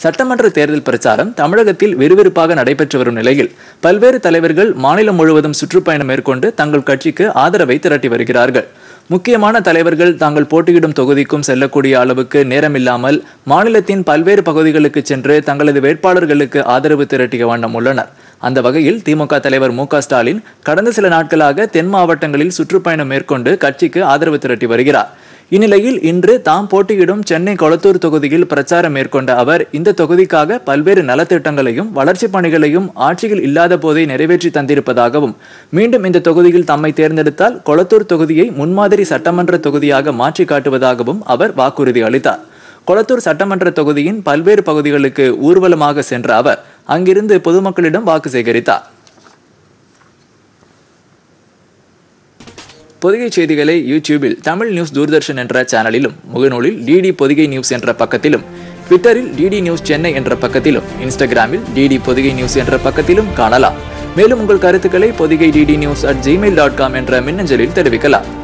சட்டமன்ற தேர்தல் பிரச்சாரம் தமிழகத்தில் விறுவிறுப்பாக நடைபெற்று வரும் நிலையில் பல்வேறு தலைவர்கள் மாநிலம் முழுவதும் சுற்றுப்பயணம் மேற்கொண்டு தங்கள் கட்சிக்கு ஆதரவை திரட்டி வருகிறார்கள் முக்கியமான தலைவர்கள் தாங்கள் போட்டியிடும் தொகுதிக்கும் செல்லக்கூடிய அளவுக்கு நேரமில்லாமல் மாநிலத்தின் பல்வேறு பகுதிகளுக்கு சென்று தங்களது வேட்பாளர்களுக்கு ஆதரவு திரட்டிய வண்ணம் உள்ளனர் அந்த வகையில் திமுக தலைவர் மு க ஸ்டாலின் கடந்த சில நாட்களாக தென் மாவட்டங்களில் சுற்றுப்பயணம் மேற்கொண்டு கட்சிக்கு ஆதரவு திரட்டி வருகிறார் இந்நிலையில் இன்று தாம் போட்டியிடும் சென்னை கொளத்தூர் தொகுதியில் பிரச்சாரம் மேற்கொண்ட அவர் இந்த தொகுதிக்காக பல்வேறு நலத்திட்டங்களையும் வளர்ச்சிப் பணிகளையும் ஆட்சியில் இல்லாத போதே நிறைவேற்றி தந்திருப்பதாகவும் மீண்டும் இந்த தொகுதியில் தம்மை தேர்ந்தெடுத்தால் கொளத்தூர் தொகுதியை முன்மாதிரி சட்டமன்ற தொகுதியாக மாற்றி காட்டுவதாகவும் அவர் வாக்குறுதி அளித்தார் கொளத்தூர் சட்டமன்ற தொகுதியின் பல்வேறு பகுதிகளுக்கு ஊர்வலமாக சென்ற அவர் அங்கிருந்து பொதுமக்களிடம் வாக்கு சேகரித்தார் பொதிகை செய்திகளை யூடியூபில் தமிழ் நியூஸ் தூர்தர்ஷன் என்ற சேனலிலும் முகநூலில் டிடி பொதிகை நியூஸ் என்ற பக்கத்திலும் ட்விட்டரில் டிடி நியூஸ் சென்னை என்ற பக்கத்திலும் இன்ஸ்டாகிராமில் டிடி பொதிகை நியூஸ் என்ற பக்கத்திலும் காணலாம் மேலும் உங்கள் கருத்துக்களை Podhigai DD news at Gmail dot com என்ற மின்னஞ்சலில் தெரிவிக்கலாம்